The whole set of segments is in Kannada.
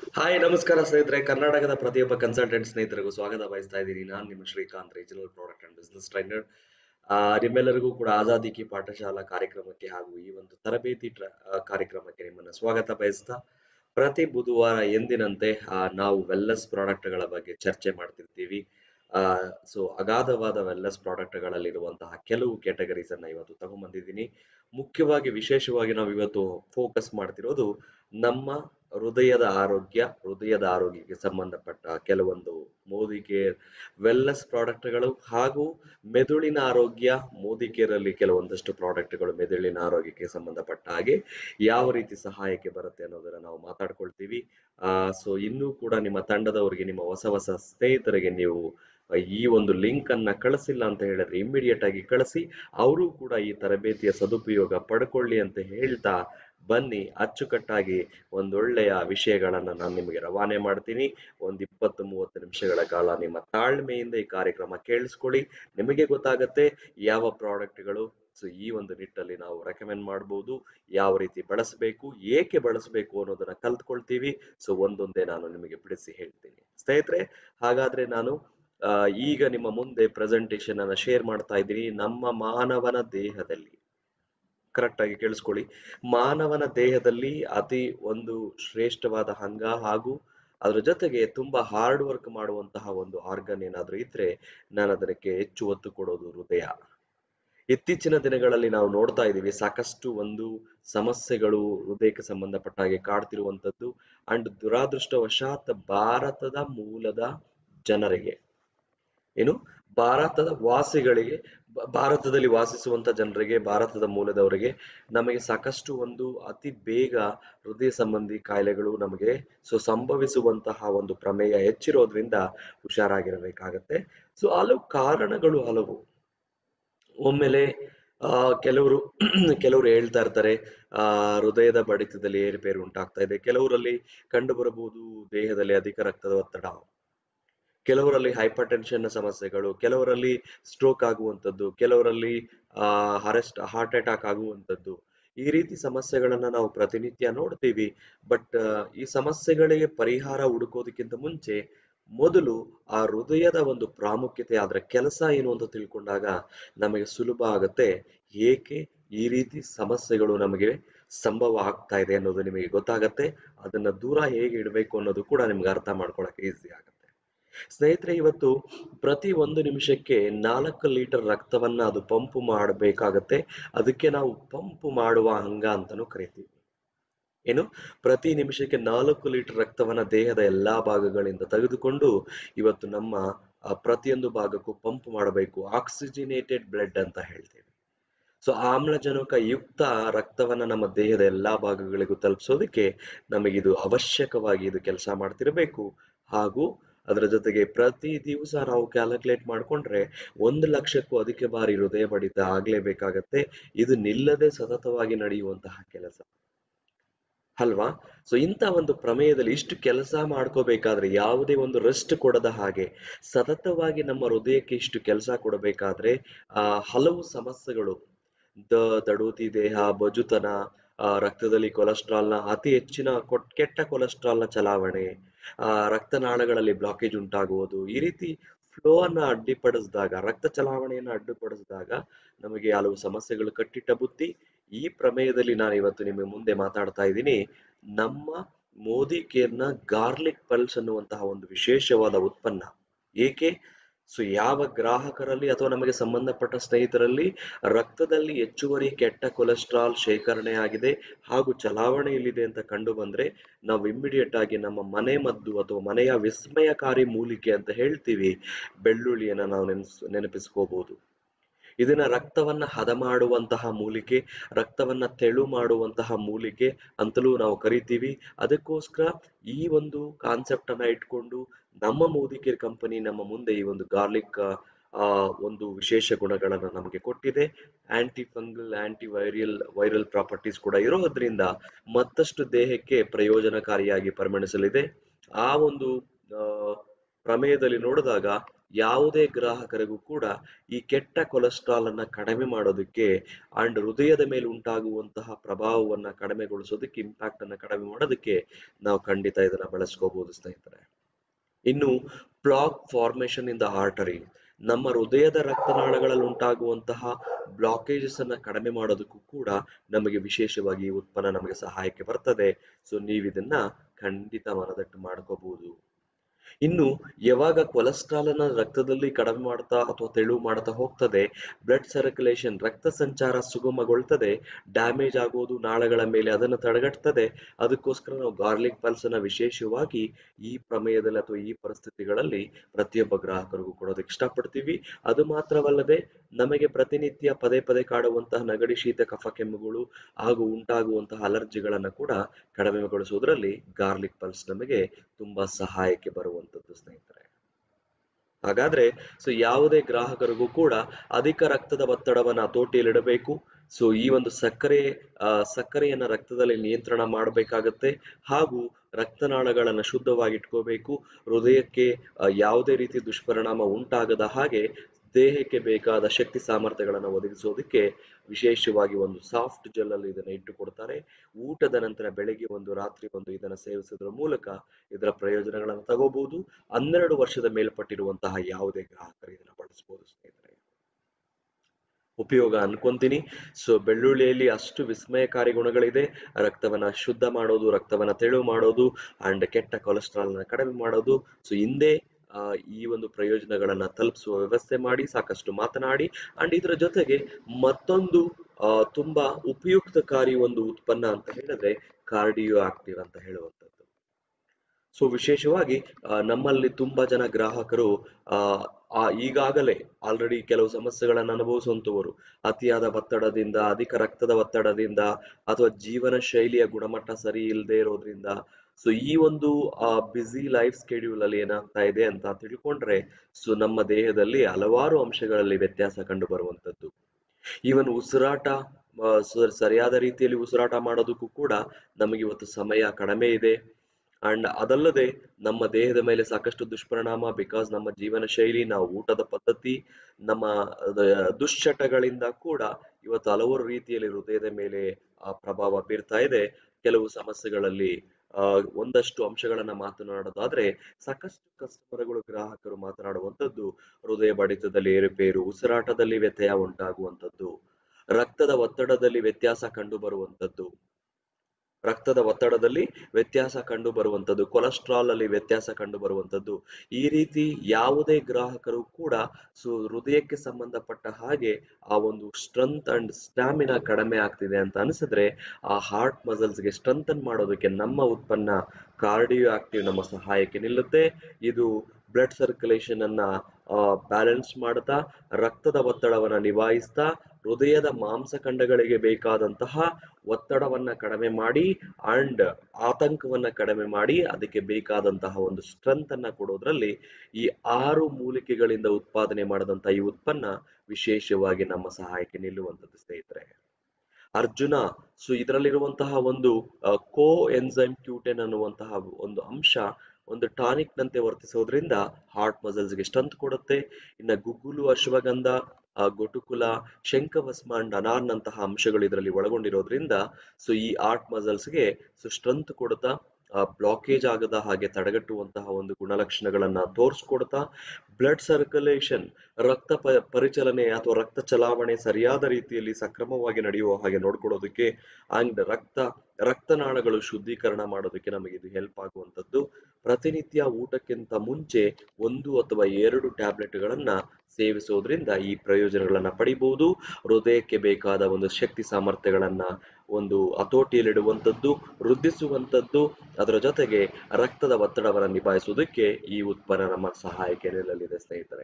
ಹಾಯ್ ನಮಸ್ಕಾರ ಸ್ನೇಹಿತರೆ ಕರ್ನಾಟಕದ ಪ್ರತಿಯೊಬ್ಬ ಕನ್ಸಲ್ಟೆಂಟ್ ಸ್ನೇಹಿತರಿಗೂ ಸ್ವಾಗತ ಬಯಸ್ತಾ ಇದ್ದೀನಿ ನಾನು ನಿಮ್ಮ Srikanth regional product and business trainer ನಿಮ್ಮೆಲ್ಲರಿಗೂ ಕೂಡ ಆಜಾದಿ ಕಿ ಪಾಠಶಾಲಾ ಕಾರ್ಯಕ್ರಮಕ್ಕೆ ಹಾಗೂ ಈ ಒಂದು ತರಬೇತಿ ಟ್ರ- ಆ, ಕಾರ್ಯಕ್ರಮಕ್ಕೆ ನಿಮ್ಮನ್ನ ಸ್ವಾಗತ ಬಯಸ್ತಾ ಪ್ರತಿ ಬುಧವಾರ ಎಂದಿನಂತೆ ಆ, ನಾವು ವೆಲ್ನೆಸ್ ಪ್ರಾಡಕ್ಟ್ಗಳ ಬಗ್ಗೆ ಚರ್ಚೆ ಮಾಡ್ತಿರ್ತೀವಿ ಸೊ ಅಗಾಧವಾದ ವೆಲ್ನೆಸ್ ಪ್ರಾಡಕ್ಟ್ಗಳಲ್ಲಿರುವಂತಹ ಕೆಲವು ಕ್ಯಾಟಗರೀಸ್ ಅನ್ನ ಇವತ್ತು ತಗೊಂಡ್ಬಂದಿದ್ದೀನಿ ಮುಖ್ಯವಾಗಿ ವಿಶೇಷವಾಗಿ ನಾವು ಇವತ್ತು ಫೋಕಸ್ ಮಾಡ್ತಿರೋದು ನಮ್ಮ ಹೃದಯದ ಆರೋಗ್ಯ ಹೃದಯದ ಆರೋಗ್ಯಕ್ಕೆ ಸಂಬಂಧಪಟ್ಟ ಕೆಲವೊಂದು ಮೋದಿ ಕೇರ್ ವೆಲ್ನೆಸ್ ಪ್ರಾಡಕ್ಟ್ಗಳು ಹಾಗೂ ಮೆದುಳಿನ ಆರೋಗ್ಯ ಮೋದಿ ಕೇರ್ ಅಲ್ಲಿ ಕೆಲವೊಂದಷ್ಟು ಪ್ರಾಡಕ್ಟ್ಗಳು ಮೆದುಳಿನ ಆರೋಗ್ಯಕ್ಕೆ ಸಂಬಂಧಪಟ್ಟ ಹಾಗೆ ಯಾವ ರೀತಿ ಸಹಾಯಕ್ಕೆ ಬರುತ್ತೆ ಅನ್ನೋದನ್ನ ನಾವು ಮಾತಾಡ್ಕೊಳ್ತೀವಿ ಆ ಸೊ ಇನ್ನೂ ಕೂಡ ನಿಮ್ಮ ತಂಡದವರಿಗೆ ನಿಮ್ಮ ಹೊಸ ಹೊಸ ಸ್ನೇಹಿತರಿಗೆ ನೀವು ಈ ಒಂದು ಲಿಂಕ್ ಅನ್ನ ಕಳಿಸಿಲ್ಲ ಅಂತ ಹೇಳಿದ್ರೆ ಇಮಿಡಿಯೇಟ್ ಆಗಿ ಕಳಿಸಿ ಅವರು ಕೂಡ ಈ ತರಬೇತಿಯ ಸದುಪಯೋಗ ಪಡ್ಕೊಳ್ಳಿ ಅಂತ ಹೇಳ್ತಾ ಬನ್ನಿ ಅಚ್ಚುಕಟ್ಟಾಗಿ ಒಂದೊಳ್ಳೆಯ ವಿಷಯಗಳನ್ನ ನಾನು ನಿಮಗೆ ರವಾನೆ ಮಾಡ್ತೀನಿ ಒಂದ್ ಇಪ್ಪತ್ತು ಮೂವತ್ತು ನಿಮಿಷಗಳ ಕಾಲ ನಿಮ್ಮ ತಾಳ್ಮೆಯಿಂದ ಈ ಕಾರ್ಯಕ್ರಮ ಕೇಳಿಸ್ಕೊಳ್ಳಿ ನಿಮಗೆ ಗೊತ್ತಾಗತ್ತೆ ಯಾವ ಪ್ರಾಡಕ್ಟ್ಗಳು ಸೊ ಈ ಒಂದು ನಿಟ್ಟಲ್ಲಿ ನಾವು ರೆಕಮೆಂಡ್ ಮಾಡಬಹುದು ಯಾವ ರೀತಿ ಬಳಸಬೇಕು ಏಕೆ ಬಳಸಬೇಕು ಅನ್ನೋದನ್ನ ಕಲ್ತ್ಕೊಳ್ತೀವಿ ಸೊ ಒಂದೊಂದೇ ನಾನು ನಿಮಗೆ ಬಿಡಿಸಿ ಹೇಳ್ತೀನಿ ಸ್ನೇಹಿತರೆ ಹಾಗಾದ್ರೆ ನಾನು ಆ, ಈಗ ನಿಮ್ಮ ಮುಂದೆ ಪ್ರೆಸೆಂಟೇಶನ್ ಅನ್ನ ಶೇರ್ ಮಾಡ್ತಾ ಇದ್ದೀನಿ ನಮ್ಮ ಮಾನವನ ದೇಹದಲ್ಲಿ ಕರೆಕ್ಟ್ ಆಗಿ ಕೇಳಿಸ್ಕೊಳ್ಳಿ ಮಾನವನ ದೇಹದಲ್ಲಿ ಅತಿ ಒಂದು ಶ್ರೇಷ್ಠವಾದ ಅಂಗ ಹಾಗೂ ಅದ್ರ ಜೊತೆಗೆ ತುಂಬಾ ಹಾರ್ಡ್ ವರ್ಕ್ ಮಾಡುವಂತಹ ಒಂದು ಆರ್ಗನ್ ಏನಾದ್ರೂ ಇದ್ರೆ ನಾನು ಅದಕ್ಕೆ ಹೆಚ್ಚು ಒತ್ತು ಕೊಡೋದು ಹೃದಯ ಇತ್ತೀಚಿನ ದಿನಗಳಲ್ಲಿ ನಾವು ನೋಡ್ತಾ ಇದ್ದೀವಿ ಸಾಕಷ್ಟು ಒಂದು ಸಮಸ್ಯೆಗಳು ಹೃದಯಕ್ಕೆ ಸಂಬಂಧಪಟ್ಟ ಹಾಗೆ ಕಾಡ್ತಿರುವಂತದ್ದು ಅಂಡ್ ದುರಾದೃಷ್ಟವಶಾತ್ ಭಾರತದ ಮೂಲದ ಜನರಿಗೆ ಏನು ಭಾರತದ ವಾಸಿಗಳಿಗೆ ಬ- ಭಾರತದಲ್ಲಿ ವಾಸಿಸುವಂತ ಜನರಿಗೆ ಭಾರತದ ಮೂಲದವರಿಗೆ ನಮಗೆ ಸಾಕಷ್ಟು ಒಂದು ಅತಿ ಬೇಗ ಹೃದಯ ಸಂಬಂಧಿ ಕಾಯಿಲೆಗಳು ನಮಗೆ ಸೊ ಸಂಭವಿಸುವಂತಹ ಒಂದು ಪ್ರಮೇಯ ಹೆಚ್ಚಿರೋದ್ರಿಂದ ಹುಷಾರಾಗಿರಬೇಕಾಗತ್ತೆ ಸೊ ಹಲವು ಕಾರಣಗಳು ಹಲವು ಒಮ್ಮೆಲೆ ಆ ಕೆಲವರು ಕೆಲವರು ಹೇಳ್ತಾ ಇರ್ತಾರೆ ಆ ಹೃದಯದ ಬಡಿತದಲ್ಲಿ ಏರುಪೇರು ಉಂಟಾಗ್ತಾ ಇದೆ ಕೆಲವರಲ್ಲಿ ಕಂಡು ಬರಬಹುದು ದೇಹದಲ್ಲಿ ಅಧಿಕ ರಕ್ತದ ಒತ್ತಡ ಕೆಲವರಲ್ಲಿ ಹೈಪರ್ ಟೆನ್ಷನ್ ಸಮಸ್ಯೆಗಳು ಕೆಲವರಲ್ಲಿ ಸ್ಟ್ರೋಕ್ ಆಗುವಂಥದ್ದು ಕೆಲವರಲ್ಲಿ ಆ ಅರೆಸ್ಟ್ ಹಾರ್ಟ್ ಅಟ್ಯಾಕ್ ಆಗುವಂಥದ್ದು ಈ ರೀತಿ ಸಮಸ್ಯೆಗಳನ್ನ ನಾವು ಪ್ರತಿನಿತ್ಯ ನೋಡ್ತೀವಿ ಬಟ್ ಈ ಸಮಸ್ಯೆಗಳಿಗೆ ಪರಿಹಾರ ಹುಡುಕೋದಕ್ಕಿಂತ ಮುಂಚೆ ಮೊದಲು ಆ ಹೃದಯದ ಒಂದು ಪ್ರಾಮುಖ್ಯತೆ ಅದರ ಕೆಲಸ ಏನು ಅಂತ ತಿಳ್ಕೊಂಡಾಗ ನಮಗೆ ಸುಲಭ ಆಗುತ್ತೆ ಏಕೆ ಈ ರೀತಿ ಸಮಸ್ಯೆಗಳು ನಮಗೆ ಸಂಭವ ಆಗ್ತಾ ಇದೆ ಅನ್ನೋದು ನಿಮಗೆ ಗೊತ್ತಾಗತ್ತೆ ಅದನ್ನ ದೂರ ಹೇಗೆ ಇಡಬೇಕು ಅನ್ನೋದು ಕೂಡ ನಿಮ್ಗೆ ಅರ್ಥ ಮಾಡ್ಕೊಳಕ್ಕೆ ಈಸಿ ಆಗುತ್ತೆ ಸ್ನೇಹಿತರೆ ಇವತ್ತು ಪ್ರತಿ ಒಂದು ನಿಮಿಷಕ್ಕೆ ನಾಲ್ಕು ಲೀಟರ್ ರಕ್ತವನ್ನ ಅದು ಪಂಪು ಮಾಡಬೇಕಾಗತ್ತೆ ಅದಕ್ಕೆ ನಾವು ಪಂಪು ಮಾಡುವ ಅಂಗ ಅಂತಾನೂ ಕರಿತೀವಿ ಏನು ಪ್ರತಿ ನಿಮಿಷಕ್ಕೆ ನಾಲ್ಕು ಲೀಟರ್ ರಕ್ತವನ್ನ ದೇಹದ ಎಲ್ಲಾ ಭಾಗಗಳಿಂದ ತೆಗೆದುಕೊಂಡು ಇವತ್ತು ನಮ್ಮ ಆ, ಪ್ರತಿಯೊಂದು ಭಾಗಕ್ಕೂ ಪಂಪ್ ಮಾಡಬೇಕು ಆಕ್ಸಿಜಿನೇಟೆಡ್ ಬ್ಲಡ್ ಅಂತ ಹೇಳ್ತೇವೆ ಸೊ ಆಮ್ಲಜನಕ ಯುಕ್ತ ರಕ್ತವನ್ನ ನಮ್ಮ ದೇಹದ ಎಲ್ಲಾ ಭಾಗಗಳಿಗೂ ತಲುಪಿಸೋದಕ್ಕೆ ನಮಗಿದು ಅವಶ್ಯಕವಾಗಿ ಇದು ಕೆಲಸ ಮಾಡ್ತಿರಬೇಕು ಹಾಗೂ ಅದರ ಜೊತೆಗೆ ಪ್ರತಿ ದಿವಸ ನಾವು ಕ್ಯಾಲ್ಕುಲೇಟ್ ಮಾಡ್ಕೊಂಡ್ರೆ ಒಂದು ಲಕ್ಷಕ್ಕೂ ಅಧಿಕ ಬಾರಿ ಹೃದಯ ಬಡಿತ ಆಗ್ಲೇಬೇಕಾಗತ್ತೆ ಇದು ನಿಲ್ಲದೆ ಸತತವಾಗಿ ನಡೆಯುವಂತಹ ಕೆಲಸ ಅಲ್ವಾ ಸೊ ಇಂಥ ಒಂದು ಪ್ರಮೇಯದಲ್ಲಿ ಇಷ್ಟು ಕೆಲಸ ಮಾಡ್ಕೋಬೇಕಾದ್ರೆ ಯಾವುದೇ ಒಂದು ರೆಸ್ಟ್ ಕೊಡದ ಹಾಗೆ ಸತತವಾಗಿ ನಮ್ಮ ಹೃದಯಕ್ಕೆ ಇಷ್ಟು ಕೆಲಸ ಕೊಡಬೇಕಾದ್ರೆ ಆ ಹಲವು ಸಮಸ್ಯೆಗಳು ದ ದಡೂತಿ ದೇಹ ಬಜುತನ ಆ, ರಕ್ತದಲ್ಲಿ ಕೊಲೆಸ್ಟ್ರಾಲ್ನ ಅತಿ ಹೆಚ್ಚಿನ ಕೊಟ್- ಕೆಟ್ಟ ಕೊಲೆಸ್ಟ್ರಾಲ್ನ ಚಲಾವಣೆ ಆ ರಕ್ತನಾಳಗಳಲ್ಲಿ ಬ್ಲಾಕೇಜ್ ಉಂಟಾಗುವುದು ಈ ರೀತಿ ಫ್ಲೋ ಅನ್ನ ಅಡ್ಡಿಪಡಿಸಿದಾಗ ರಕ್ತ ಚಲಾವಣೆಯನ್ನು ಅಡ್ಡಿಪಡಿಸಿದಾಗ ನಮಗೆ ಹಲವು ಸಮಸ್ಯೆಗಳು ಕಟ್ಟಿಟ್ಟ ಬುತ್ತಿ ಈ ಪ್ರಮೇಯದಲ್ಲಿ ನಾನು ಇವತ್ತು ನಿಮ್ಮ ಮುಂದೆ ಮಾತಾಡ್ತಾ ಇದ್ದೀನಿ ನಮ್ಮ ಮೋದಿ ಕೇರ್ನ ಗಾರ್ಲಿಕ್ ಪಲ್ಸ್ ಅನ್ನುವಂತಹ ಒಂದು ವಿಶೇಷವಾದ ಉತ್ಪನ್ನ ಏಕೆ ಸೊ ಯಾವ ಗ್ರಾಹಕರಲ್ಲಿ ಅಥವಾ ನಮಗೆ ಸಂಬಂಧಪಟ್ಟ ಸ್ನೇಹಿತರಲ್ಲಿ ರಕ್ತದಲ್ಲಿ ಹೆಚ್ಚುವರಿ ಕೆಟ್ಟ ಕೊಲೆಸ್ಟ್ರಾಲ್ ಶೇಖರಣೆ ಆಗಿದೆ ಹಾಗೂ ಚಲಾವಣೆಯಲ್ಲಿದೆ ಅಂತ ಕಂಡು ಬಂದ್ರೆ ನಾವು ಇಮ್ಮಿಡಿಯೇಟ್ ಆಗಿ ನಮ್ಮ ಮನೆ ಮದ್ದು ಅಥವಾ ಮನೆಯ ವಿಸ್ಮಯಕಾರಿ ಮೂಲಿಕೆ ಅಂತ ಹೇಳ್ತೀವಿ ಬೆಳ್ಳುಳ್ಳಿಯನ್ನ ನಾವು ನೆನ್ಸ್ ನೆನಪಿಸ್ಕೋಬಹುದು ಇದನ್ನ ರಕ್ತವನ್ನ ಹದ ಮಾಡುವಂತಹ ಮೂಲಿಕೆ ರಕ್ತವನ್ನ ತೆಳು ಮಾಡುವಂತಹ ಮೂಲಿಕೆ ಅಂತಲೂ ನಾವು ಕರಿತೀವಿ ಅದಕ್ಕೋಸ್ಕರ ಈ ಒಂದು ಕಾನ್ಸೆಪ್ಟ್ ಅನ್ನ ಇಟ್ಕೊಂಡು ನಮ್ಮ ಮೋದಿ ಕೇರ್ ಕಂಪನಿ ನಮ್ಮ ಮುಂದೆ ಈ ಒಂದು ಗಾರ್ಲಿಕ್ ಆ ಒಂದು ವಿಶೇಷ ಗುಣಗಳನ್ನ ನಮಗೆ ಕೊಟ್ಟಿದೆ anti fungal anti viral viral properties ಕೂಡ ಇರೋದ್ರಿಂದ ಮತ್ತಷ್ಟು ದೇಹಕ್ಕೆ ಪ್ರಯೋಜನಕಾರಿಯಾಗಿ ಪರಿಗಣಿಸಲಿದೆ ಆ ಒಂದು ಆ ಪ್ರಮೇಯದಲ್ಲಿ ನೋಡಿದಾಗ ಯಾವುದೇ ಗ್ರಾಹಕರಿಗೂ ಕೂಡ ಈ ಕೆಟ್ಟ ಕೊಲೆಸ್ಟ್ರಾಲ್ ಅನ್ನ ಕಡಿಮೆ ಮಾಡೋದಕ್ಕೆ ಅಂಡ್ ಹೃದಯದ ಮೇಲೆ ಉಂಟಾಗುವಂತಹ ಪ್ರಭಾವವನ್ನ ಕಡಿಮೆಗೊಳಿಸೋದಕ್ಕೆ ಇಂಪ್ಯಾಕ್ಟ್ ಅನ್ನ ಕಡಿಮೆ ಮಾಡೋದಕ್ಕೆ ನಾವು ಖಂಡಿತ ಇದನ್ನ ಬಳಸ್ಕೋಬಹುದು ಸ್ನೇಹಿತರೆ ಇನ್ನು plaque formation in the artery ನಮ್ಮ ಹೃದಯದ ರಕ್ತನಾಳಗಳಲ್ಲಿ ಉಂಟಾಗುವಂತಹ ಬ್ಲಾಕೇಜಸ್ ಅನ್ನ ಕಡಿಮೆ ಮಾಡೋದಕ್ಕೂ ಕೂಡ ನಮಗೆ ವಿಶೇಷವಾಗಿ ಈ ಉತ್ಪನ್ನ ನಮಗೆ ಸಹಾಯಕ್ಕೆ ಬರ್ತದೆ ಸೊ ನೀವು ಇದನ್ನ ಖಂಡಿತ ಮನದಟ್ಟು ಮಾಡ್ಕೋಬಹುದು ಇನ್ನು ಯಾವಾಗ ಕೊಲೆಸ್ಟ್ರಾಲ್ ಅನ್ನ ರಕ್ತದಲ್ಲಿ ಕಡಿಮೆ ಮಾಡ್ತಾ ಅಥವಾ ತೆಳುವು ಮಾಡ್ತಾ ಹೋಗ್ತದೆ ಬ್ಲಡ್ ಸರ್ಕ್ಯುಲೇಷನ್ ರಕ್ತ ಸಂಚಾರ ಸುಗಮಗೊಳ್ತದೆ ಡ್ಯಾಮೇಜ್ ಆಗೋದು ನಾಳಗಳ ಮೇಲೆ ಅದನ್ನು ತಡೆಗಟ್ತದೆ ಅದಕ್ಕೋಸ್ಕರ ನಾವು ಗಾರ್ಲಿಕ್ ಪಲ್ಸ್ ಅನ್ನ ವಿಶೇಷವಾಗಿ ಈ ಪ್ರಮೇಯದಲ್ಲಿ ಅಥವಾ ಈ ಪರಿಸ್ಥಿತಿಗಳಲ್ಲಿ ಪ್ರತಿಯೊಬ್ಬ ಗ್ರಾಹಕರಿಗೂ ಕೊಡೋದಕ್ಕೆ ಇಷ್ಟಪಡ್ತೀವಿ ಅದು ಮಾತ್ರವಲ್ಲದೆ ನಮಗೆ ಪ್ರತಿನಿತ್ಯ ಪದೇ ಪದೇ ಕಾಡುವಂತಹ ನಗಡಿ ಶೀತ ಕಫ ಕೆಮ್ಮುಗಳು ಹಾಗೂ ಉಂಟಾಗುವಂತಹ ಅಲರ್ಜಿಗಳನ್ನ ಕೂಡ ಕಡಿಮೆಗೊಳಿಸುವುದರಲ್ಲಿ ಗಾರ್ಲಿಕ್ ಪಲ್ಸ್ ನಮಗೆ ತುಂಬಾ ಸಹಾಯಕ್ಕೆ ಬರುವಂತದ್ದು ಸ್ನೇಹಿತರೆ ಹಾಗಾದ್ರೆ ಸೊ ಯಾವುದೇ ಗ್ರಾಹಕರಿಗೂ ಕೂಡ ಅಧಿಕ ರಕ್ತದ ಒತ್ತಡವನ್ನ ಹತೋಟಿಯಲ್ಲಿಡಬೇಕು ಸೊ ಈ ಒಂದು ಸಕ್ಕರೆ ಆ ಸಕ್ಕರೆಯನ್ನ ರಕ್ತದಲ್ಲಿ ನಿಯಂತ್ರಣ ಮಾಡಬೇಕಾಗತ್ತೆ ಹಾಗೂ ರಕ್ತನಾಳಗಳನ್ನ ಶುದ್ಧವಾಗಿ ಇಟ್ಕೋಬೇಕು ಹೃದಯಕ್ಕೆ ಆ, ಯಾವುದೇ ರೀತಿ ದುಷ್ಪರಿಣಾಮ ಉಂಟಾಗದ ಹಾಗೆ ದೇಹಕ್ಕೆ ಬೇಕಾದ ಶಕ್ತಿ ಸಾಮರ್ಥ್ಯಗಳನ್ನು ಒದಗಿಸೋದಕ್ಕೆ ವಿಶೇಷವಾಗಿ ಒಂದು ಸಾಫ್ಟ್ ಜೆಲ್ ಅಲ್ಲಿ ಇದನ್ನ ಇಟ್ಟು ಕೊಡ್ತಾರೆ ಊಟದ ನಂತರ ಬೆಳಗ್ಗೆ ಒಂದು ರಾತ್ರಿ ಒಂದು ಇದನ್ನ ಸೇವಿಸೋದ್ರ ಮೂಲಕ ಇದರ ಪ್ರಯೋಜನಗಳನ್ನು ತಗೋಬಹುದು ಹನ್ನೆರಡು ವರ್ಷದ ಮೇಲ್ಪಟ್ಟಿರುವಂತಹ ಯಾವುದೇ ಗ್ರಾಹಕರು ಇದನ್ನ ಬಳಸಬಹುದು ಸ್ನೇಹಿತರೆ ಉಪಯೋಗ ಅನ್ಕೊಂತೀನಿ ಸೊ ಬೆಳ್ಳುಳ್ಳಿಯಲ್ಲಿ ಅಷ್ಟು ವಿಸ್ಮಯಕಾರಿ ಗುಣಗಳಿದೆ ರಕ್ತವನ್ನ ಶುದ್ಧ ಮಾಡೋದು ರಕ್ತವನ್ನ ತೆಳು ಮಾಡೋದು ಅಂಡ್ ಕೆಟ್ಟ ಕೊಲೆಸ್ಟ್ರಾಲ್ ನ ಕಡಿಮೆ ಮಾಡೋದು ಸೊ ಹಿಂದೆ ಆ, ಈ ಒಂದು ಪ್ರಯೋಜನಗಳನ್ನ ತಲುಪಿಸುವ ವ್ಯವಸ್ಥೆ ಮಾಡಿ ಸಾಕಷ್ಟು ಮಾತನಾಡಿ ಅಂಡ್ ಇದರ ಜೊತೆಗೆ ಮತ್ತೊಂದು ಆ, ತುಂಬಾ ಉಪಯುಕ್ತಕಾರಿ ಒಂದು ಉತ್ಪನ್ನ ಅಂತ ಹೇಳಿದ್ರೆ ಕಾರ್ಡಿಯೋ ಆಕ್ಟಿವ್ ಅಂತ ಹೇಳುವಂಥದ್ದು ಸೊ ವಿಶೇಷವಾಗಿ ಆ, ನಮ್ಮಲ್ಲಿ ತುಂಬಾ ಜನ ಗ್ರಾಹಕರು ಆ ಆ ಈಗಾಗಲೇ ಆಲ್ರೆಡಿ ಕೆಲವು ಸಮಸ್ಯೆಗಳನ್ನು ಅನುಭವಿಸುವಂತವರು ಅತಿಯಾದ ಒತ್ತಡದಿಂದ ಅಧಿಕ ರಕ್ತದ ಒತ್ತಡದಿಂದ ಅಥವಾ ಜೀವನ ಶೈಲಿಯ ಗುಣಮಟ್ಟ ಸರಿ ಇಲ್ಲದೆ ಇರೋದ್ರಿಂದ ಸೊ ಈ ಒಂದು ಬ್ಯುಸಿ ಲೈಫ್ ಸ್ಕೆಡ್ಯೂಲ್ ಅಲ್ಲಿ ಏನಾಗ್ತಾ ಇದೆ ಅಂತ ತಿಳ್ಕೊಂಡ್ರೆ ಸೊ ನಮ್ಮ ದೇಹದಲ್ಲಿ ಹಲವಾರು ಅಂಶಗಳಲ್ಲಿ ವ್ಯತ್ಯಾಸ ಕಂಡು ಬರುವಂತದ್ದು ಈವನ್ ಉಸಿರಾಟ ಆ, ಸ- ಸರಿಯಾದ ರೀತಿಯಲ್ಲಿ ಉಸಿರಾಟ ಮಾಡೋದಕ್ಕೂ ಕೂಡ ನಮಗೆ ಇವತ್ತು ಸಮಯ ಕಡಿಮೆ ಇದೆ ಅಂಡ್ ಅದಲ್ಲದೆ ನಮ್ಮ ದೇಹದ ಮೇಲೆ ಸಾಕಷ್ಟು ದುಷ್ಪರಿಣಾಮ ಬಿಕಾಸ್ ನಮ್ಮ ಜೀವನ ಶೈಲಿ ನಾವು ಊಟದ ಪದ್ಧತಿ ನಮ್ಮ ಅದ- ದುಶ್ಚಟಗಳಿಂದ ಕೂಡ ಇವತ್ತು ಹಲವಾರು ರೀತಿಯಲ್ಲಿ ಹೃದಯದ ಮೇಲೆ ಆ ಪ್ರಭಾವ ಬೀರ್ತಾ ಇದೆ ಕೆಲವು ಸಮಸ್ಯೆಗಳಲ್ಲಿ ಆ ಒಂದಷ್ಟು ಅಂಶಗಳನ್ನ ಮಾತನಾಡೋದಾದ್ರೆ ಸಾಕಷ್ಟು ಕಸ್ಟಮರ್ಗಳು ಗ್ರಾಹಕರು ಮಾತನಾಡುವಂಥದ್ದು ಹೃದಯ ಬಡಿತದಲ್ಲಿ ಏರುಪೇರು ಉಸಿರಾಟದಲ್ಲಿ ವ್ಯತ್ಯಯ ಉಂಟಾಗುವಂಥದ್ದು ರಕ್ತದ ಒತ್ತಡದಲ್ಲಿ ವ್ಯತ್ಯಾಸ ಕಂಡು ಬರುವಂಥದ್ದು ರಕ್ತದ ಒತ್ತಡದಲ್ಲಿ ವ್ಯತ್ಯಾಸ ಕಂಡು ಬರುವಂಥದ್ದು ಕೊಲೆಸ್ಟ್ರಾಲ್ ಅಲ್ಲಿ ವ್ಯತ್ಯಾಸ ಕಂಡು ಬರುವಂಥದ್ದು ಈ ರೀತಿ ಯಾವುದೇ ಗ್ರಾಹಕರು ಕೂಡ ಸೊ ಹೃದಯಕ್ಕೆ ಸಂಬಂಧಪಟ್ಟ ಹಾಗೆ ಆ ಒಂದು ಸ್ಟ್ರೆಂತ್ ಅಂಡ್ ಸ್ಟಾಮಿನಾ ಕಡಿಮೆ ಆಗ್ತಿದೆ ಅಂತ ಅನಿಸಿದ್ರೆ ಆ ಹಾರ್ಟ್ ಮಸಲ್ಸ್ಗೆ ಸ್ಟ್ರೆಂಥನ್ ಮಾಡೋದಕ್ಕೆ ನಮ್ಮ ಉತ್ಪನ್ನ ಕಾರ್ಡಿಯೋ ಆಕ್ಟಿವ್ ನಮ್ಮ ಸಹಾಯಕ್ಕೆ ನಿಲ್ಲುತ್ತೆ ಇದು ಬ್ಲಡ್ ಸರ್ಕ್ಯುಲೇಷನ್ ಅನ್ನ ಬ್ಯಾಲೆನ್ಸ್ ಮಾಡ್ತಾ ರಕ್ತದ ಒತ್ತಡವನ್ನ ನಿಭಾಯಿಸ್ತಾ ಹೃದಯದ ಮಾಂಸಖಂಡಗಳಿಗೆ ಬೇಕಾದಂತಹ ಒತ್ತಡವನ್ನ ಕಡಿಮೆ ಮಾಡಿ ಅಂಡ್ ಆತಂಕವನ್ನ ಕಡಿಮೆ ಮಾಡಿ ಅದಕ್ಕೆ ಬೇಕಾದಂತಹ ಒಂದು ಸ್ಟ್ರೆಂತ್ ಅನ್ನ ಕೊಡೋದ್ರಲ್ಲಿ ಈ ಆರು ಮೂಲಿಕೆಗಳಿಂದ ಉತ್ಪಾದನೆ ಮಾಡಿದಂತಹ ಈ ಉತ್ಪನ್ನ ವಿಶೇಷವಾಗಿ ನಮ್ಮ ಸಹಾಯಕ್ಕೆ ನಿಲ್ಲುವಂಥದ್ದು ಸ್ನೇಹಿತರೆ ಅರ್ಜುನ ಸೊ ಇದರಲ್ಲಿರುವಂತಹ ಒಂದು ಕೋ ಎನ್ಸೈಮ್ ಕ್ಯೂಟೆನ್ ಅನ್ನುವಂತಹ ಒಂದು ಅಂಶ ಒಂದು ಟಾನಿಕ್ ನಂತೆ ವರ್ತಿಸೋದ್ರಿಂದ ಹಾರ್ಟ್ ಮಸಲ್ಸ್ಗೆ ಸ್ಟ್ರೆಂತ್ ಕೊಡುತ್ತೆ ಇನ್ನ ಗುಗ್ಗುಲು ಅಶ್ವಗಂಧ ಆ, ಗೊಟುಕುಲ ಶಂಖಭಸ್ಮ ಅಂಡ್ ಅನಾರ್ನಂತಹ ಅಂಶಗಳು ಇದರಲ್ಲಿ ಒಳಗೊಂಡಿರೋದ್ರಿಂದ ಸೊ ಈ ಆರ್ಟ್ ಮಸಲ್ಸ್ಗೆ ಸೊ ಸ್ಟ್ರೆಂತ್ ಕೊಡ್ತಾ ಬ್ಲಾಕೇಜ್ ಆಗದ ಹಾಗೆ ತಡೆಗಟ್ಟುವಂತಹ ಒಂದು ಗುಣಲಕ್ಷಣಗಳನ್ನ ತೋರಿಸ್ಕೊಡ್ತಾ ಬ್ಲಡ್ ಸರ್ಕ್ಯುಲೇಷನ್ ರಕ್ತ ಪ ಪರಿಚಲನೆ ಅಥವಾ ರಕ್ತ ಚಲಾವಣೆ ಸರಿಯಾದ ರೀತಿಯಲ್ಲಿ ಸಕ್ರಮವಾಗಿ ನಡೆಯುವ ಹಾಗೆ ನೋಡ್ಕೊಳ್ಳೋದಕ್ಕೆ ಅಂಡ್ ರಕ್ತ ರಕ್ತನಾಳಗಳು ಶುದ್ಧೀಕರಣ ಮಾಡೋದಕ್ಕೆ ನಮಗೆ ಇದು ಹೆಲ್ಪ್ ಆಗುವಂಥದ್ದು ಪ್ರತಿನಿತ್ಯ ಊಟಕ್ಕಿಂತ ಮುಂಚೆ ಒಂದು ಅಥವಾ ಎರಡು ಟ್ಯಾಬ್ಲೆಟ್ಗಳನ್ನ ಸೇವಿಸೋದ್ರಿಂದ ಈ ಪ್ರಯೋಜನಗಳನ್ನ ಪಡಿಬಹುದು ಹೃದಯಕ್ಕೆ ಬೇಕಾದ ಒಂದು ಶಕ್ತಿ ಸಾಮರ್ಥ್ಯಗಳನ್ನ ಒಂದು ಹತೋಟಿಯಲ್ಲಿಡುವಂಥದ್ದು ವೃದ್ಧಿಸುವಂಥದ್ದು ಅದರ ಜೊತೆಗೆ ರಕ್ತದ ಒತ್ತಡವನ್ನು ನಿಭಾಯಿಸುವುದಕ್ಕೆ ಈ ಉತ್ಪನ್ನ ನಮ್ಮ ಸಹಾಯಕ್ಕೆ ನಿಲ್ಲಲಿದೆ ಸ್ನೇಹಿತರೆ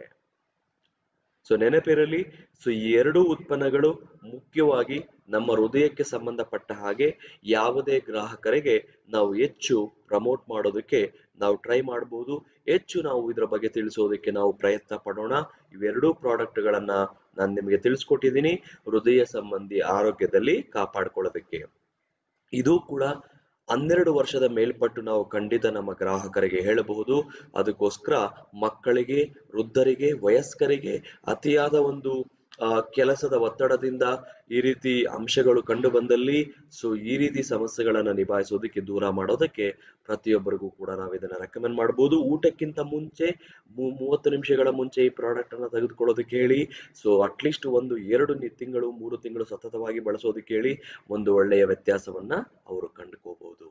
ಸೊ ನೆನಪಿರಲಿ ಸೊ ಈ ಎರಡೂ ಉತ್ಪನ್ನಗಳು ಮುಖ್ಯವಾಗಿ ನಮ್ಮ ಹೃದಯಕ್ಕೆ ಸಂಬಂಧಪಟ್ಟ ಹಾಗೆ ಯಾವುದೇ ಗ್ರಾಹಕರಿಗೆ ನಾವು ಹೆಚ್ಚು ಪ್ರಮೋಟ್ ಮಾಡೋದಕ್ಕೆ ನಾವು ಟ್ರೈ ಮಾಡಬಹುದು ಹೆಚ್ಚು ನಾವು ಇದರ ಬಗ್ಗೆ ತಿಳಿಸೋದಕ್ಕೆ ನಾವು ಪ್ರಯತ್ನ ಪಡೋಣ ಇವೆರಡೂ ಪ್ರಾಡಕ್ಟ್ಗಳನ್ನ ನಾನು ನಿಮಗೆ ತಿಳಿಸ್ಕೊಟ್ಟಿದ್ದೀನಿ ಹೃದಯ ಸಂಬಂಧಿ ಆರೋಗ್ಯದಲ್ಲಿ ಕಾಪಾಡ್ಕೊಳ್ಳೋದಕ್ಕೆ ಇದು ಕೂಡ ಹನ್ನೆರಡು ವರ್ಷದ ಮೇಲ್ಪಟ್ಟು ನಾವು ಖಂಡಿತ ನಮ್ಮ ಗ್ರಾಹಕರಿಗೆ ಹೇಳಬಹುದು ಅದಕ್ಕೋಸ್ಕರ ಮಕ್ಕಳಿಗೆ ವೃದ್ಧರಿಗೆ ವಯಸ್ಕರಿಗೆ ಅತಿಯಾದ ಒಂದು ಆ ಕೆಲಸದ ಒತ್ತಡದಿಂದ ಈ ರೀತಿ ಅಂಶಗಳು ಕಂಡು ಬಂದಲ್ಲಿ ಸೊ ಈ ರೀತಿ ಸಮಸ್ಯೆಗಳನ್ನ ನಿಭಾಯಿಸೋದಕ್ಕೆ ದೂರ ಮಾಡೋದಕ್ಕೆ ಪ್ರತಿಯೊಬ್ಬರಿಗೂ ಕೂಡ ನಾವು ಇದನ್ನ ರೆಕಮೆಂಡ್ ಮಾಡಬಹುದು ಊಟಕ್ಕಿಂತ ಮುಂಚೆ ಮೂ- ಮೂವತ್ತು ನಿಮಿಷಗಳ ಮುಂಚೆ ಈ ಪ್ರಾಡಕ್ಟ್ ಅನ್ನ ತೆಗೆದುಕೊಳ್ಳೋದಕ್ಕೆ ಹೇಳಿ ಸೊ ಅಟ್ಲೀಸ್ಟ್ ಒಂದು ಎರಡು ನಿ- ತಿಂಗಳು ಮೂರು ತಿಂಗಳು ಸತತವಾಗಿ ಬಳಸೋದಕ್ಕೆ ಹೇಳಿ ಒಂದು ಒಳ್ಳೆಯ ವ್ಯತ್ಯಾಸವನ್ನ ಅವರು ಕಂಡುಕೋಬಹುದು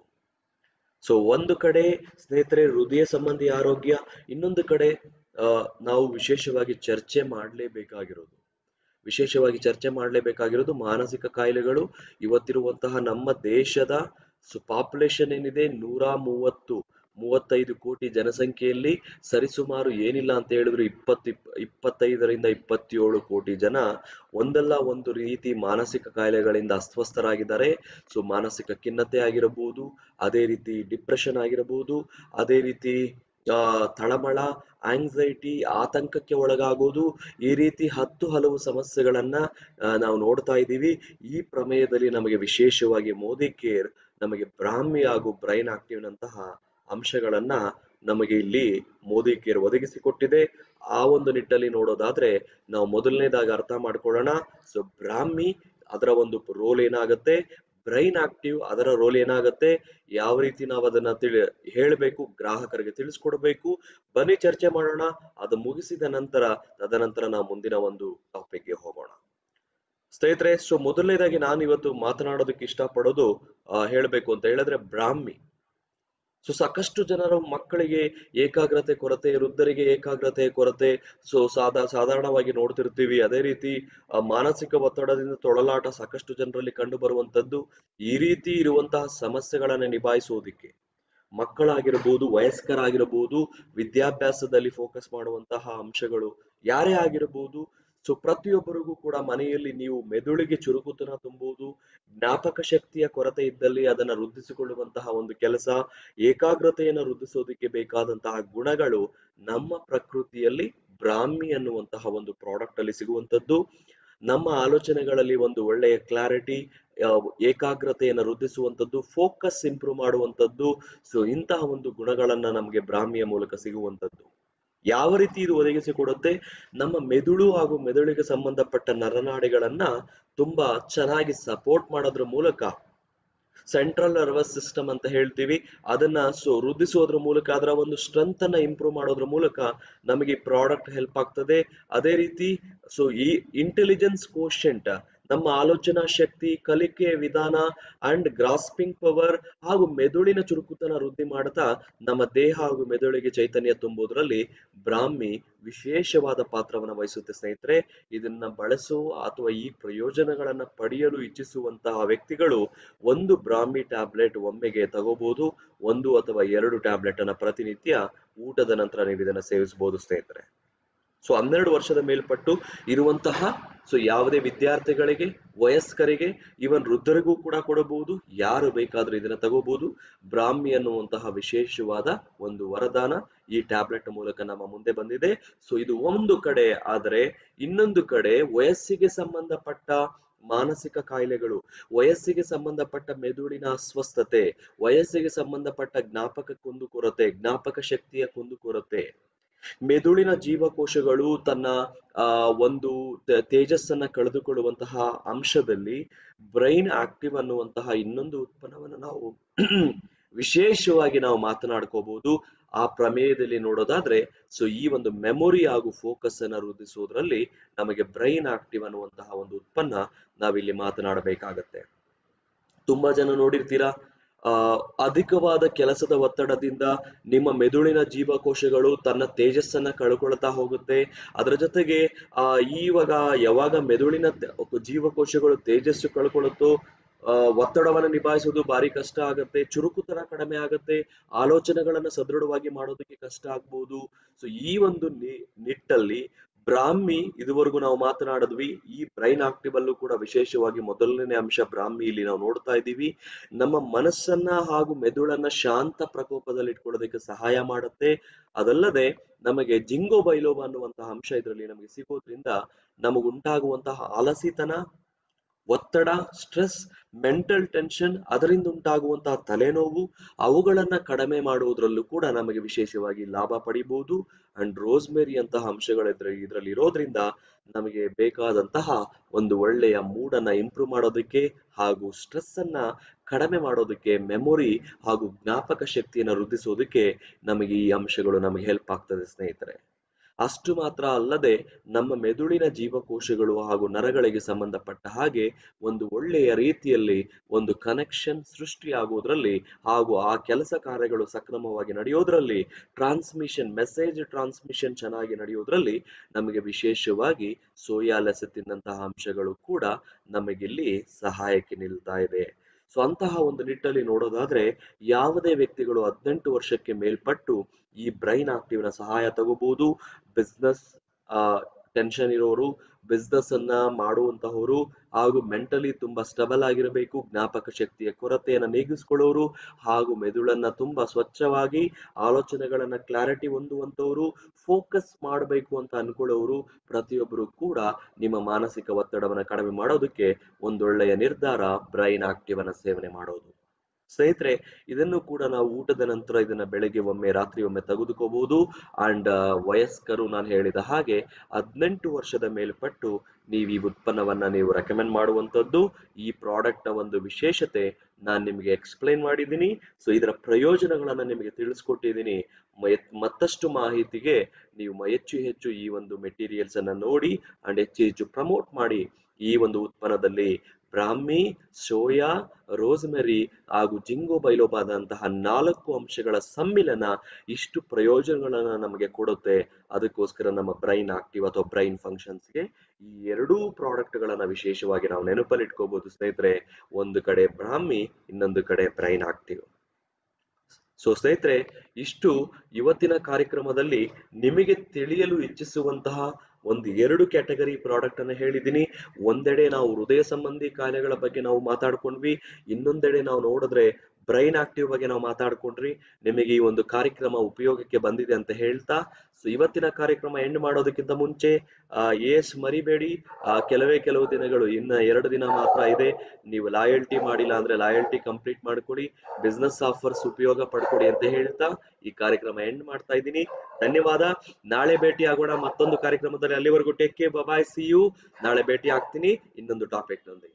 ಸೊ ಒಂದು ಕಡೆ ಸ್ನೇಹಿತರೆ ಹೃದಯ ಸಂಬಂಧಿ ಆರೋಗ್ಯ ಇನ್ನೊಂದು ಕಡೆ ಆ, ನಾವು ವಿಶೇಷವಾಗಿ ಚರ್ಚೆ ಮಾಡಲೇಬೇಕಾಗಿರೋದು ವಿಶೇಷವಾಗಿ ಚರ್ಚೆ ಮಾಡಲೇಬೇಕಾಗಿರೋದು ಮಾನಸಿಕ ಕಾಯಿಲೆಗಳು ಇವತ್ತಿರುವಂತಹ ನಮ್ಮ ದೇಶದ ಪಾಪ್ಯುಲೇಷನ್ ಏನಿದೆ ನೂರ ಮೂವತ್ತು ಮೂವತ್ತೈದು ಕೋಟಿ ಜನಸಂಖ್ಯೆಯಲ್ಲಿ ಸರಿಸುಮಾರು ಏನಿಲ್ಲ ಅಂತ ಹೇಳಿದ್ರು ಇಪ್ಪತ್ತು ಇಪ್ಪತ್ತೈದರಿಂದ ಇಪ್ಪತ್ತೇಳು ಕೋಟಿ ಜನ ಒಂದಲ್ಲ ಒಂದು ರೀತಿ ಮಾನಸಿಕ ಕಾಯಿಲೆಗಳಿಂದ ಅಸ್ವಸ್ಥರಾಗಿದ್ದಾರೆ ಸೊ ಮಾನಸಿಕ ಖಿನ್ನತೆ ಆಗಿರಬಹುದು ಅದೇ ರೀತಿ ಡಿಪ್ರೆಷನ್ ಆಗಿರಬಹುದು ಅದೇ ರೀತಿ ಆ ತಳಮಳ ಆಂಗ್ಸೈಟಿ ಆತಂಕಕ್ಕೆ ಒಳಗಾಗೋದು ಈ ರೀತಿ ಹತ್ತು ಹಲವು ಸಮಸ್ಯೆಗಳನ್ನ ಆ, ನಾವು ನೋಡ್ತಾ ಇದ್ದೀವಿ ಈ ಪ್ರಮೇಯದಲ್ಲಿ ನಮಗೆ ವಿಶೇಷವಾಗಿ ಮೋದಿ ಕೇರ್ ನಮಗೆ ಬ್ರಾಹ್ಮಿ ಹಾಗೂ ಬ್ರೈನ್ ಆಕ್ಟಿವ್ ನಂತಹ ಅಂಶಗಳನ್ನ ನಮಗೆ ಇಲ್ಲಿ ಮೋದಿ ಕೇರ್ ಒದಗಿಸಿಕೊಟ್ಟಿದೆ ಆ ಒಂದು ನಿಟ್ಟಲ್ಲಿ ನೋಡೋದಾದ್ರೆ ನಾವು ಮೊದಲನೇದಾಗಿ ಅರ್ಥ ಮಾಡ್ಕೊಳ್ಳೋಣ ಸೊ ಬ್ರಾಹ್ಮಿ ಅದರ ಒಂದು ರೋಲ್ ಏನಾಗುತ್ತೆ ಬ್ರೈನ್ ಆಕ್ಟಿವ್ ಅದರ ರೋಲ್ ಏನಾಗುತ್ತೆ ಯಾವ ರೀತಿ ನಾವು ಅದನ್ನ ತಿಳಿ ಹೇಳಬೇಕು ಗ್ರಾಹಕರಿಗೆ ತಿಳಿಸ್ಕೊಡ್ಬೇಕು ಬನ್ನಿ ಚರ್ಚೆ ಮಾಡೋಣ ಅದು ಮುಗಿಸಿದ ನಂತರ ತದನಂತರ ನಾವು ಮುಂದಿನ ಒಂದು ಟಾಪಿಕ್ಗೆ ಹೋಗೋಣ ಸ್ನೇಹಿತರೆ ಸೊ ಮೊದಲನೇದಾಗಿ ನಾನು ಇವತ್ತು ಮಾತನಾಡೋದಕ್ಕೆ ಇಷ್ಟಪಡೋದು ಆ, ಹೇಳ್ಬೇಕು ಅಂತ ಹೇಳಿದ್ರೆ ಬ್ರಾಹ್ಮಿ ಸೊ ಸಾಕಷ್ಟು ಜನರು ಮಕ್ಕಳಿಗೆ ಏಕಾಗ್ರತೆ ಕೊರತೆ ವೃದ್ಧರಿಗೆ ಏಕಾಗ್ರತೆ ಕೊರತೆ ಸೊ ಸಾಧಾ ಸಾಧಾರಣವಾಗಿ ನೋಡ್ತಿರ್ತೀವಿ ಅದೇ ರೀತಿ ಆ, ಮಾನಸಿಕ ಒತ್ತಡದಿಂದ ತೊಳಲಾಟ ಸಾಕಷ್ಟು ಜನರಲ್ಲಿ ಕಂಡು ಬರುವಂತದ್ದು ಈ ರೀತಿ ಇರುವಂತಹ ಸಮಸ್ಯೆಗಳನ್ನ ನಿಭಾಯಿಸೋದಿಕ್ಕೆ ಮಕ್ಕಳಾಗಿರ್ಬೋದು ವಯಸ್ಕರಾಗಿರ್ಬೋದು ವಿದ್ಯಾಭ್ಯಾಸದಲ್ಲಿ ಫೋಕಸ್ ಮಾಡುವಂತಹ ಅಂಶಗಳು ಯಾರೇ ಆಗಿರಬಹುದು ಸೊ ಪ್ರತಿಯೊಬ್ಬರಿಗೂ ಕೂಡ ಮನೆಯಲ್ಲಿ ನೀವು ಮೆದುಳಿಗೆ ಚುರುಕುತನ ತುಂಬುವುದು ಜ್ಞಾಪಕ ಶಕ್ತಿಯ ಕೊರತೆ ಇದ್ದಲ್ಲಿ ಅದನ್ನ ವೃದ್ಧಿಸಿಕೊಳ್ಳುವಂತಹ ಒಂದು ಕೆಲಸ ಏಕಾಗ್ರತೆಯನ್ನು ವೃದ್ಧಿಸೋದಕ್ಕೆ ಬೇಕಾದಂತಹ ಗುಣಗಳು ನಮ್ಮ ಪ್ರಕೃತಿಯಲ್ಲಿ ಬ್ರಾಹ್ಮಿ ಅನ್ನುವಂತಹ ಒಂದು ಪ್ರಾಡಕ್ಟ್ ಅಲ್ಲಿ ಸಿಗುವಂತದ್ದು ನಮ್ಮ ಆಲೋಚನೆಗಳಲ್ಲಿ ಒಂದು ಒಳ್ಳೆಯ ಕ್ಲಾರಿಟಿ ಏಕಾಗ್ರತೆಯನ್ನು ವೃದ್ಧಿಸುವಂತದ್ದು ಫೋಕಸ್ ಇಂಪ್ರೂವ್ ಮಾಡುವಂತದ್ದು ಸೊ ಇಂತಹ ಒಂದು ಗುಣಗಳನ್ನ ನಮಗೆ ಬ್ರಾಹ್ಮಿಯ ಮೂಲಕ ಸಿಗುವಂತದ್ದು ಯಾವ ರೀತಿ ಇದು ಒದಗಿಸಿಕೊಡುತ್ತೆ ನಮ್ಮ ಮೆದುಳು ಹಾಗೂ ಮೆದುಳಿಗೆ ಸಂಬಂಧಪಟ್ಟ ನರನಾಡಿಗಳನ್ನ ತುಂಬಾ ಚೆನ್ನಾಗಿ ಸಪೋರ್ಟ್ ಮಾಡೋದ್ರ ಮೂಲಕ ಸೆಂಟ್ರಲ್ ನರ್ವಸ್ ಸಿಸ್ಟಮ್ ಅಂತ ಹೇಳ್ತೀವಿ ಅದನ್ನ ಸೊ ವೃದ್ಧಿಸೋದ್ರ ಮೂಲಕ ಅದರ ಒಂದು ಸ್ಟ್ರೆಂತ್ ಅನ್ನ ಇಂಪ್ರೂವ್ ಮಾಡೋದ್ರ ಮೂಲಕ ನಮಗೆ ಪ್ರಾಡಕ್ಟ್ ಹೆಲ್ಪ್ ಆಗ್ತದೆ ಅದೇ ರೀತಿ ಸೊ ಈ ಇಂಟೆಲಿಜೆನ್ಸ್ ಕೋಶೆಂಟ್ ನಮ್ಮ ಆಲೋಚನಾ ಶಕ್ತಿ ಕಲಿಕೆ ವಿಧಾನ ಅಂಡ್ ಗ್ರಾಸ್ಪಿಂಗ್ ಪವರ್ ಹಾಗೂ ಮೆದುಳಿನ ಚುರುಕುತನ ವೃದ್ಧಿ ಮಾಡ್ತಾ ನಮ್ಮ ದೇಹ ಹಾಗೂ ಮೆದುಳಿಗೆ ಚೈತನ್ಯ ತುಂಬುವುದರಲ್ಲಿ ಬ್ರಾಹ್ಮಿ ವಿಶೇಷವಾದ ಪಾತ್ರವನ್ನು ವಹಿಸುತ್ತೆ ಸ್ನೇಹಿತರೆ ಇದನ್ನ ಬಳಸುವ ಅಥವಾ ಈ ಪ್ರಯೋಜನಗಳನ್ನ ಪಡೆಯಲು ಇಚ್ಛಿಸುವಂತಹ ವ್ಯಕ್ತಿಗಳು ಒಂದು ಬ್ರಾಹ್ಮಿ ಟ್ಯಾಬ್ಲೆಟ್ ಒಮ್ಮೆಗೆ ತಗೋಬಹುದು ಒಂದು ಅಥವಾ ಎರಡು ಟ್ಯಾಬ್ಲೆಟ್ ಅನ್ನ ಪ್ರತಿನಿತ್ಯ ಊಟದ ನಂತರ ನೀವು ಇದನ್ನ ಸೇವಿಸಬಹುದು ಸ್ನೇಹಿತರೆ ಸೊ ಹನ್ನೆರಡು ವರ್ಷದ ಮೇಲ್ಪಟ್ಟು ಇರುವಂತಹ ಸೊ ಯಾವುದೇ ವಿದ್ಯಾರ್ಥಿಗಳಿಗೆ ವಯಸ್ಕರಿಗೆ ಇವನ್ ವೃದ್ಧರಿಗೂ ಕೂಡ ಕೊಡಬಹುದು ಯಾರು ಬೇಕಾದ್ರೂ ಇದನ್ನ ತಗೋಬಹುದು ಬ್ರಾಹ್ಮಿ ಅನ್ನುವಂತಹ ವಿಶೇಷವಾದ ಒಂದು ವರದಾನ ಈ ಟ್ಯಾಬ್ಲೆಟ್ ಮೂಲಕ ನಮ್ಮ ಮುಂದೆ ಬಂದಿದೆ ಸೊ ಇದು ಒಂದು ಕಡೆ ಆದರೆ ಇನ್ನೊಂದು ಕಡೆ ವಯಸ್ಸಿಗೆ ಸಂಬಂಧಪಟ್ಟ ಮಾನಸಿಕ ಕಾಯಿಲೆಗಳು ವಯಸ್ಸಿಗೆ ಸಂಬಂಧಪಟ್ಟ ಮೆದುಳಿನ ಅಸ್ವಸ್ಥತೆ ವಯಸ್ಸಿಗೆ ಸಂಬಂಧಪಟ್ಟ ಜ್ಞಾಪಕ ಕುಂದುಕೊರತೆ ಜ್ಞಾಪಕ ಶಕ್ತಿಯ ಕುಂದುಕೊರತೆ ಮೆದುಳಿನ ಜೀವಕೋಶಗಳು ತನ್ನ ಆ ಒಂದು ತೆ- ತೇಜಸ್ಸನ್ನ ಕಳೆದುಕೊಳ್ಳುವಂತಹ ಅಂಶದಲ್ಲಿ ಬ್ರೈನ್ ಆಕ್ಟಿವ್ ಅನ್ನುವಂತಹ ಇನ್ನೊಂದು ಉತ್ಪನ್ನವನ್ನು ನಾವು ವಿಶೇಷವಾಗಿ ನಾವು ಮಾತನಾಡ್ಕೋಬಹುದು ಆ ಪ್ರಮೇಯದಲ್ಲಿ ನೋಡೋದಾದ್ರೆ ಸೊ ಈ ಒಂದು ಮೆಮೊರಿ ಹಾಗೂ ಫೋಕಸ್ ಅನ್ನ ವೃದ್ಧಿಸುವುದರಲ್ಲಿ ನಮಗೆ ಬ್ರೈನ್ ಆಕ್ಟಿವ್ ಅನ್ನುವಂತಹ ಒಂದು ಉತ್ಪನ್ನ ನಾವಿಲ್ಲಿ ಮಾತನಾಡಬೇಕಾಗತ್ತೆ ತುಂಬಾ ಜನ ನೋಡಿರ್ತೀರಾ ಆ ಅಧಿಕವಾದ ಕೆಲಸದ ಒತ್ತಡದಿಂದ ನಿಮ್ಮ ಮೆದುಳಿನ ಜೀವಕೋಶಗಳು ತನ್ನ ತೇಜಸ್ಸನ್ನ ಕಳ್ಕೊಳ್ತಾ ಹೋಗುತ್ತೆ ಅದರ ಜೊತೆಗೆ ಆ ಈವಾಗ ಯಾವಾಗ ಮೆದುಳಿನ ತೆ- ಜೀವಕೋಶಗಳು ತೇಜಸ್ಸು ಕಳ್ಕೊಳ್ಳುತ್ತೋ ಆ ಒತ್ತಡವನ್ನು ನಿಭಾಯಿಸೋದು ಭಾರಿ ಕಷ್ಟ ಆಗತ್ತೆ ಚುರುಕುತನ ಕಡಿಮೆ ಆಗತ್ತೆ ಆಲೋಚನೆಗಳನ್ನ ಸದೃಢವಾಗಿ ಮಾಡೋದಕ್ಕೆ ಕಷ್ಟ ಆಗ್ಬಹುದು ಸೊ ಈ ಒಂದು ನಿ- ನಿಟ್ಟಲ್ಲಿ ಬ್ರಾಹ್ಮಿ ಇದುವರೆಗೂ ನಾವು ಮಾತನಾಡಿದ್ವಿ ಈ ಬ್ರೈನ್ ಆಕ್ಟಿವ್ ಅಲ್ಲೂ ಕೂಡ ವಿಶೇಷವಾಗಿ ಮೊದಲನೇ ಅಂಶ ಬ್ರಾಹ್ಮಿ ಇಲ್ಲಿ ನಾವು ನೋಡ್ತಾ ಇದ್ದೀವಿ ನಮ್ಮ ಮನಸ್ಸನ್ನ ಹಾಗೂ ಮೆದುಳನ್ನ ಶಾಂತ ಪ್ರಕೋಪದಲ್ಲಿ ಇಟ್ಕೊಳ್ಳೋದಕ್ಕೆ ಸಹಾಯ ಮಾಡುತ್ತೆ ಅದಲ್ಲದೆ ನಮಗೆ ಜಿಂಗೋ ಬೈಲೋಬ ಅನ್ನುವಂತಹ ಅಂಶ ಇದರಲ್ಲಿ ನಮಗೆ ಸಿಗೋದ್ರಿಂದ ನಮಗುಂಟಾಗುವಂತಹ ಆಲಸಿತನ ಒತ್ತಡ ಸ್ಟ್ರೆಸ್ ಮೆಂಟಲ್ ಟೆನ್ಷನ್ ಅದರಿಂದ ಉಂಟಾಗುವಂತಹ ತಲೆನೋವು ಅವುಗಳನ್ನ ಕಡಿಮೆ ಮಾಡುವುದರಲ್ಲೂ ಕೂಡ ನಮಗೆ ವಿಶೇಷವಾಗಿ ಲಾಭ ಪಡಿಬಹುದು ಅಂಡ್ ರೋಸ್ಮೆರಿ ಅಂತಹ ಅಂಶಗಳಿದ್ರೆ ಇದರಲ್ಲಿ ಇರೋದ್ರಿಂದ ನಮಗೆ ಬೇಕಾದಂತಹ ಒಂದು ಒಳ್ಳೆಯ ಮೂಡನ್ನ ಇಂಪ್ರೂವ್ ಮಾಡೋದಕ್ಕೆ ಹಾಗೂ ಸ್ಟ್ರೆಸ್ ಅನ್ನ ಕಡಿಮೆ ಮಾಡೋದಕ್ಕೆ ಮೆಮೊರಿ ಹಾಗೂ ಜ್ಞಾಪಕ ಶಕ್ತಿಯನ್ನು ವೃದ್ಧಿಸೋದಕ್ಕೆ ನಮಗೆ ಈ ಅಂಶಗಳು ನಮಗೆ ಹೆಲ್ಪ್ ಆಗ್ತದೆ ಸ್ನೇಹಿತರೆ ಅಷ್ಟು ಮಾತ್ರ ಅಲ್ಲದೆ ನಮ್ಮ ಮೆದುಳಿನ ಜೀವಕೋಶಗಳು ಹಾಗೂ ನರಗಳಿಗೆ ಸಂಬಂಧಪಟ್ಟ ಹಾಗೆ ಒಂದು ಒಳ್ಳೆಯ ರೀತಿಯಲ್ಲಿ ಒಂದು ಕನೆಕ್ಷನ್ ಸೃಷ್ಟಿಯಾಗುವುದರಲ್ಲಿ ಹಾಗೂ ಆ ಕೆಲಸ ಕಾರ್ಯಗಳು ಸಕ್ರಮವಾಗಿ ನಡೆಯೋದ್ರಲ್ಲಿ ಟ್ರಾನ್ಸ್ಮಿಷನ್ ಮೆಸೇಜ್ ಟ್ರಾನ್ಸ್ಮಿಷನ್ ಚೆನ್ನಾಗಿ ನಡೆಯೋದ್ರಲ್ಲಿ ನಮಗೆ ವಿಶೇಷವಾಗಿ ಸೋಯಾ ಲಸಿ ತಿನ್ನಂತಹ ಅಂಶಗಳು ಕೂಡ ನಮಗಿಲ್ಲಿ ಸಹಾಯಕ್ಕೆ ನಿಲ್ತಾ ಇದೆ ಸೊ ಅಂತಹ ಒಂದು ನಿಟ್ಟಲ್ಲಿ ನೋಡೋದಾದ್ರೆ ಯಾವುದೇ ವ್ಯಕ್ತಿಗಳು ಹದಿನೆಂಟು ವರ್ಷಕ್ಕೆ ಮೇಲ್ಪಟ್ಟು ಈ ಬ್ರೈನ್ ಆಕ್ಟಿವ್ನ ಸಹಾಯ ತಗೋಬಹುದು ಬಿಸ್ನೆಸ್ ಟೆನ್ಷನ್ ಇರೋರು ಬಿಸ್ನೆಸ್ ಅನ್ನ ಮಾಡುವಂತಹವರು ಹಾಗೂ ಮೆಂಟಲಿ ತುಂಬಾ ಸ್ಟಬಲ್ ಆಗಿರಬೇಕು ಜ್ಞಾಪಕ ಶಕ್ತಿಯ ಕೊರತೆಯನ್ನು ನೀಗಿಸ್ಕೊಳ್ಳೋರು ಹಾಗೂ ಮೆದುಳನ್ನ ತುಂಬಾ ಸ್ವಚ್ಛವಾಗಿ ಆಲೋಚನೆಗಳನ್ನ ಕ್ಲಾರಿಟಿ ಹೊಂದುವಂತವರು ಫೋಕಸ್ ಮಾಡಬೇಕು ಅಂತ ಅನ್ಕೊಳ್ಳೋರು ಪ್ರತಿಯೊಬ್ಬರು ಕೂಡ ನಿಮ್ಮ ಮಾನಸಿಕ ಒತ್ತಡವನ್ನ ಕಡಿಮೆ ಮಾಡೋದಕ್ಕೆ ಒಂದೊಳ್ಳೆಯ ನಿರ್ಧಾರ ಬ್ರೈನ್ ಆಕ್ಟಿವ್ ಅನ್ನ ಸೇವನೆ ಮಾಡೋದು ಸ್ನೇಹಿತರೆ ಇದನ್ನು ಕೂಡ ನಾವು ಊಟದ ನಂತರ ಇದನ್ನ ಬೆಳಗ್ಗೆ ಒಮ್ಮೆ ರಾತ್ರಿ ಒಮ್ಮೆ ತೆಗೆದುಕೋಬಹುದು ಅಂಡ್ ವಯಸ್ಕರು ನಾನು ಹೇಳಿದ ಹಾಗೆ ಹದಿನೆಂಟು ವರ್ಷದ ಮೇಲ್ಪಟ್ಟು ನೀವು ಈ ಉತ್ಪನ್ನವನ್ನ ನೀವು ರೆಕಮೆಂಡ್ ಮಾಡುವಂತದ್ದು ಈ ಪ್ರಾಡಕ್ಟ್ ನ ಒಂದು ವಿಶೇಷತೆ ನಾನು ನಿಮಗೆ ಎಕ್ಸ್ಪ್ಲೈನ್ ಮಾಡಿದ್ದೀನಿ ಸೊ ಇದರ ಪ್ರಯೋಜನಗಳನ್ನ ನಿಮಗೆ ತಿಳಿಸ್ಕೊಟ್ಟಿದ್ದೀನಿ ಮತ್ತಷ್ಟು ಮಾಹಿತಿಗೆ ನೀವು ಹೆಚ್ಚು ಹೆಚ್ಚು ಈ ಒಂದು ಮೆಟೀರಿಯಲ್ಸ್ ಅನ್ನ ನೋಡಿ ಅಂಡ್ ಹೆಚ್ಚು ಹೆಚ್ಚು ಪ್ರಮೋಟ್ ಮಾಡಿ ಈ ಒಂದು ಉತ್ಪನ್ನದಲ್ಲಿ ಬ್ರಾಹ್ಮಿ ಸೋಯಾ ರೋಸ್ಮೆರಿ ಹಾಗೂ ಜಿಂಗೋ ಬೈಲೋಬಾದಂತಹ ನಾಲ್ಕು ಅಂಶಗಳ ಸಮ್ಮಿಲನ ಇಷ್ಟು ಪ್ರಯೋಜನಗಳನ್ನ ನಮಗೆ ಕೊಡುತ್ತೆ ಅದಕ್ಕೋಸ್ಕರ ನಮ್ಮ ಬ್ರೈನ್ ಆಕ್ಟಿವ್ ಅಥವಾ ಬ್ರೈನ್ ಫಂಕ್ಷನ್ಸ್ಗೆ ಈ ಎರಡೂ ಪ್ರಾಡಕ್ಟ್ಗಳನ್ನ ವಿಶೇಷವಾಗಿ ನಾವು ನೆನಪಲ್ಲಿ ಇಟ್ಕೋಬಹುದು ಸ್ನೇಹಿತರೆ ಒಂದು ಕಡೆ ಬ್ರಾಹ್ಮಿ ಇನ್ನೊಂದು ಕಡೆ ಬ್ರೈನ್ ಆಕ್ಟಿವ್ ಸೊ ಸ್ನೇಹಿತರೆ ಇಷ್ಟು ಇವತ್ತಿನ ಕಾರ್ಯಕ್ರಮದಲ್ಲಿ ನಿಮಗೆ ತಿಳಿಯಲು ಇಚ್ಛಿಸುವಂತಹ ಒಂದು ಎರಡು ಕ್ಯಾಟಗರಿ ಪ್ರಾಡಕ್ಟ್ ಅನ್ನ ಹೇಳಿದ್ದೀನಿ ಒಂದೆಡೆ ನಾವು ಹೃದಯ ಸಂಬಂಧಿ ಕಾಯಿಲೆಗಳ ಬಗ್ಗೆ ನಾವು ಮಾತಾಡ್ಕೊಂಡ್ವಿ ಇನ್ನೊಂದೆಡೆ ನಾವು ನೋಡಿದ್ರೆ ಬ್ರೈನ್ ಆಕ್ಟಿವ್ ಬಗ್ಗೆ ನಾವು ಮಾತಾಡ್ಕೊಂಡ್ರಿ ನಿಮಗೆ ಈ ಒಂದು ಕಾರ್ಯಕ್ರಮ ಉಪಯೋಗಕ್ಕೆ ಬಂದಿದೆ ಅಂತ ಹೇಳ್ತಾ ಸೊ ಇವತ್ತಿನ ಕಾರ್ಯಕ್ರಮ ಎಂಡ್ ಮಾಡೋದಕ್ಕಿಂತ ಮುಂಚೆ ಎಸ್ ಮರಿಬೇಡಿ ಆ ಕೆಲವೇ ಕೆಲವು ದಿನಗಳು ಇನ್ನ ಎರಡು ದಿನ ಮಾತ್ರ ಇದೆ ನೀವು ಲಾಯಲ್ಟಿ ಮಾಡಿಲ್ಲ ಅಂದ್ರೆ ಲಾಯಲ್ಟಿ ಕಂಪ್ಲೀಟ್ ಮಾಡ್ಕೊಡಿ ಬಿಸ್ನೆಸ್ ಆಫರ್ಸ್ ಉಪಯೋಗ ಪಡ್ಕೊಡಿ ಅಂತ ಹೇಳ್ತಾ ಈ ಕಾರ್ಯಕ್ರಮ ಎಂಡ್ ಮಾಡ್ತಾ ಇದ್ದೀನಿ ಧನ್ಯವಾದ ನಾಳೆ ಭೇಟಿ ಆಗೋಣ ಮತ್ತೊಂದು ಕಾರ್ಯಕ್ರಮದಲ್ಲಿ ಅಲ್ಲಿವರೆಗೂ take care bye see you ನಾಳೆ ಭೇಟಿ ಆಗ್ತೀನಿ ಇನ್ನೊಂದು ಟಾಪಿಕ್ ನೊಂದಿಗೆ